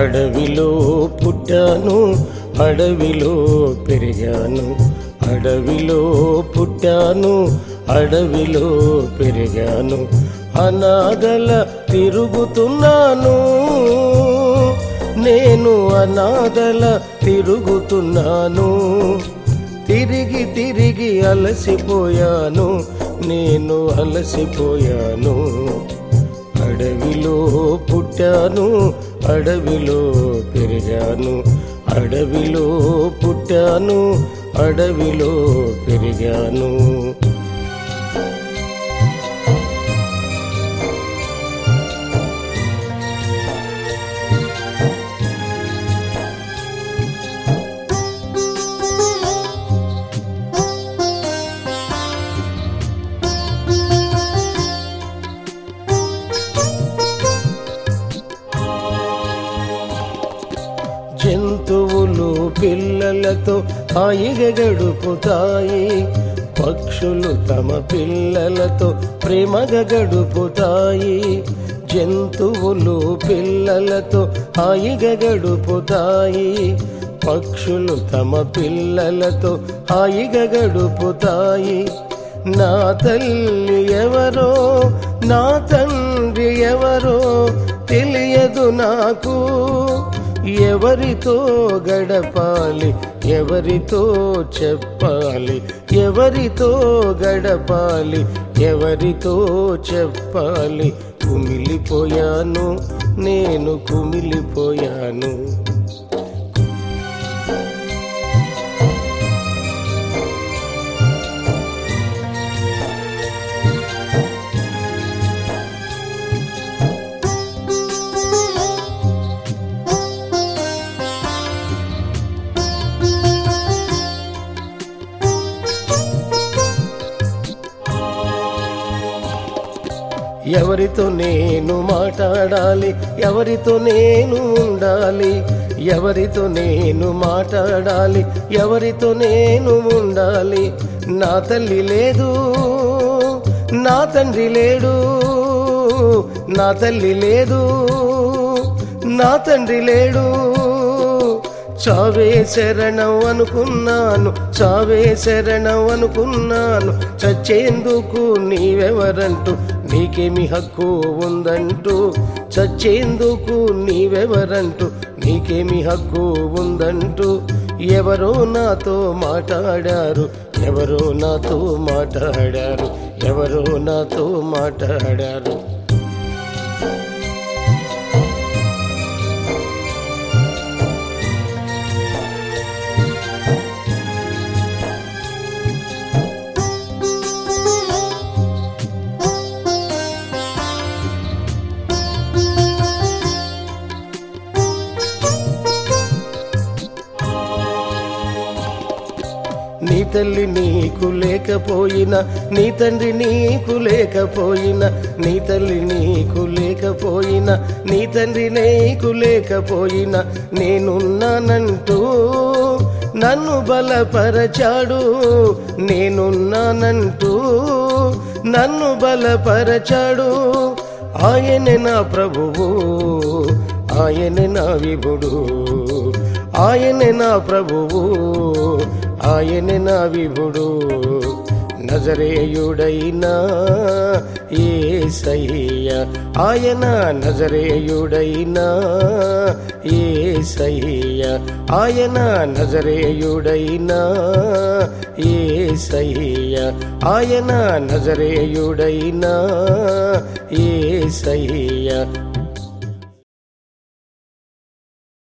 అడవిలో పుట్టాను అడవిలో పెరిగాను అడవిలో పుట్టాను అడవిలో పెరిగాను అనాథల తిరుగుతున్నాను నేను అనాథల తిరుగుతున్నాను తిరిగి తిరిగి అలసిపోయాను నేను అలసిపోయాను అడవిలో పుట్టాను అడవిలో పెరిగాను అడవిలో పుట్టాను అడవిలో పెరిగాను జంతువులు పిల్లలతో హాయిగా గడుపుతాయి పక్షులు తమ పిల్లలతో ప్రేమగా గడుపుతాయి జంతువులు పిల్లలతో హాయిగా గడుపుతాయి పక్షులు తమ పిల్లలతో హాయిగా గడుపుతాయి నా తల్లి ఎవరో నా తండ్రి ఎవరో తెలియదు నాకు ఎవరితో గడపాలి ఎవరితో చెప్పాలి ఎవరితో గడపాలి ఎవరితో చెప్పాలి కుమిలిపోయాను నేను కుమిలిపోయాను ఎవరితో నేను మాట్లాడాలి ఎవరితో నేను ఉండాలి ఎవరితో నేను మాట్లాడాలి ఎవరితో నేను ఉండాలి నా తల్లి లేదు నా తండ్రి లేడు నా తల్లి లేదు నా తండ్రి లేడు చావే శరణం అనుకున్నాను చావే శరణం అనుకున్నాను చచ్చేందుకు నీవెవరంటూ నీకేమి హక్కు ఉందంటూ చచ్చేందుకు నీవెవరంటూ నీకేమి హక్కు ఉందంటూ ఎవరో నాతో మాట్లాడారు ఎవరో నాతో మాట్లాడారు ఎవరో నాతో మాట్లాడారు నీ తల్లి నీకు లేకపోయినా నీ తండ్రి నీకు లేకపోయినా నీ తల్లి నీకు లేకపోయినా నీ తండ్రి నీకు లేకపోయినా నేనున్నానంటూ నన్ను బలపరచాడు నేనున్నానంటూ నన్ను బలపరచాడు ఆయనే నా ప్రభువు ఆయనే నా విభుడు ఆయనే నా ప్రభువు ఆయనే నా విభుడు నజరేయుడైనా ఏసయ్య ఆయన నజరేయుడైనా ఏసయ్య ఆయన నజరేయుడైనా ఏసయ్య ఆయన నజరేయుడైనా ఏసయ్య